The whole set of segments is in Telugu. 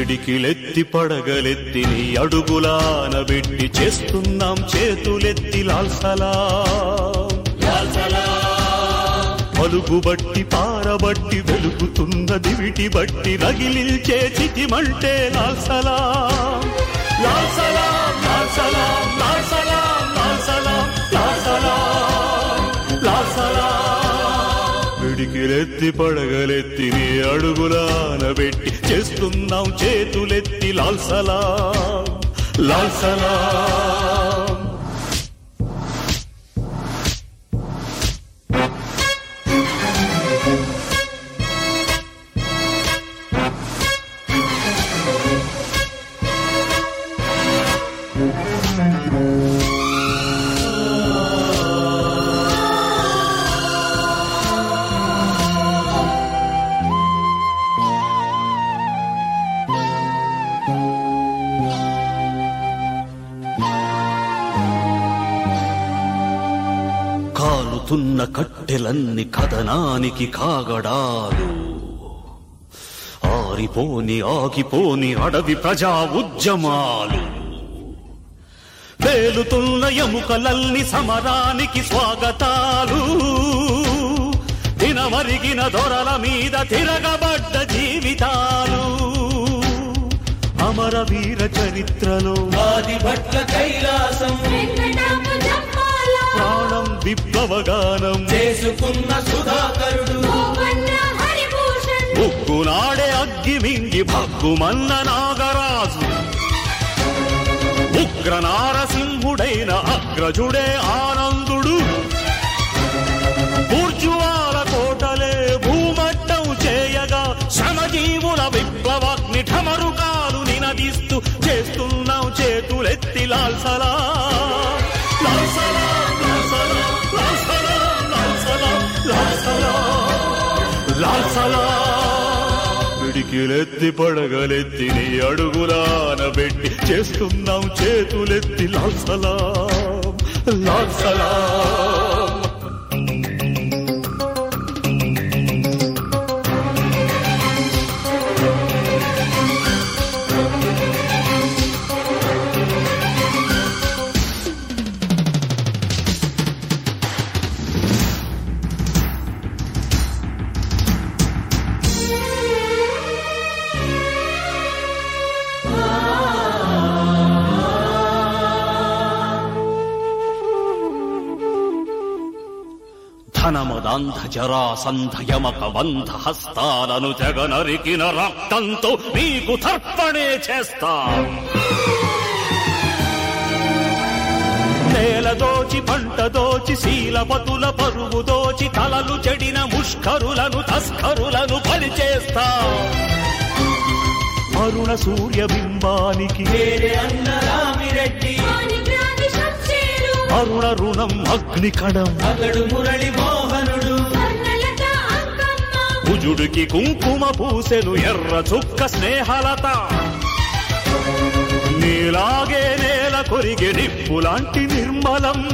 పిడికిలెత్తి పడగలెత్తి నీ అడుగులాన పెట్టి చేస్తున్నాం చేతులెత్తి లాల్సలా పలుగుబట్టి పారబట్టి వెలుగుతున్న దివిటి బట్టి రగిలిల్చే చితిమంటే లాల్సలా లాల్సలా లాల్సలా లాల్సలా లాల్సలా లాల్సలా లాల్సలా పిడికిలెత్తి పడగలెత్తి నీ అడుగులాన పెట్టి చేస్తున్నాం చేతులెత్తి లాల్సలా లాల్సలా కాలుతున్న కట్టెలన్ని కథనానికి కాగడాలు ఆరిపోని ఆగిపోని అడవి ప్రజా ఉద్యమాలు పేలుతున్న ఎముకలల్ని సమరానికి స్వాగతాలు దినమరిగిన దొరల మీద తిరగబడ్డ జీవితాలు అమరవీర చరిత్రలో ఆది భట్ల కైలాసం వెంకటాపు జప్పాల ప్రాణం విప్లవగానం చేసుకున్న సుధాకరుడు గోపన్న హరిభూషణ్ ఉగ్గునాడే అగ్గి మింగి భగ్గుమన్న నాగరాజు ఉగ్ర నారసింహుడైన అగ్రజుడే ఆనందుడు బూర్జువాల కోటలే భూమట్టం చేయగా శ్రమజీవుల విప్లవాగ్ని ఠమరుకాలు నినదిస్తూ చేస్తున్నాం చేతులెత్తి లాల్సలా లాల్సలా లాల్సలా లాల్సలా లాల్సలా లాల్సలా లాల్సలా పిడికిలెత్తి పడగలెత్తి నీ అడుగులాన పెట్టి చేస్తున్నాం చేతులెత్తి లాల్సలా లాల్సలా ధనమదంధ జరాసంధ యమక వంధ హస్తాలను జగనరికిన రక్తంతో నీకు తర్పణే చేస్తా నేల దోచి పంట దోచి శీలపతుల పరువు దోచి తలలు చెడిన ముష్కరులను తస్కరులను పరిచేస్తా అరుణ సూర్య బింబానికి వేరే అన్న రామిరెడ్డి మాణిక్యాది శంషేరు అరుణ రుణం అగ్ని కణం అతడు మురళి మోహనుడు స్వర్ణలత అంకమ్మ కుజుడికి కుంకుమ పూసెను ఎర్ర చుక్క స్నేహలత నీలాగే నేల కొరిగే నిప్పులాంటి నిర్మలమ్మ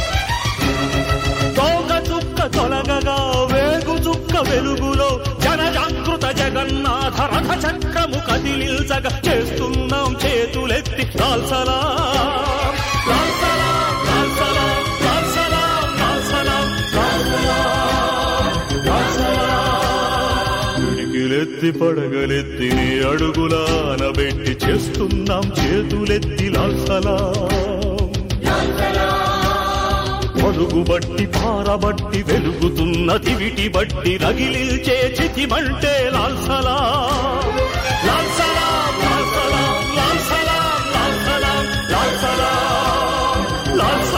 తోక చుక్క తొలగగా వేగు చుక్క వెలుగులో జనజాగృత జగన్నాథ రథ చక్రము కదిలిల్చగా చేస్తున్నాం చేతులెత్తి లాల్సలా లాల్సలా లాల్సలా లాల్సలా లాల్సలా లాల్సలా లాల్సలా పిడికిలెత్తి పడగలెత్తి నీ అడుగులాన పెట్టి చేస్తున్నాం చేతులెత్తి లాల్సలా పలుగుబట్టి పారబట్టి వెలుగుతున్న దివిటి బట్టి రగిలిల్చే చితిమంటే లాల్సలా లాల్సలా లాల్సలా లాల్సలా లాల్సలా లాల్సలా లాల్సలా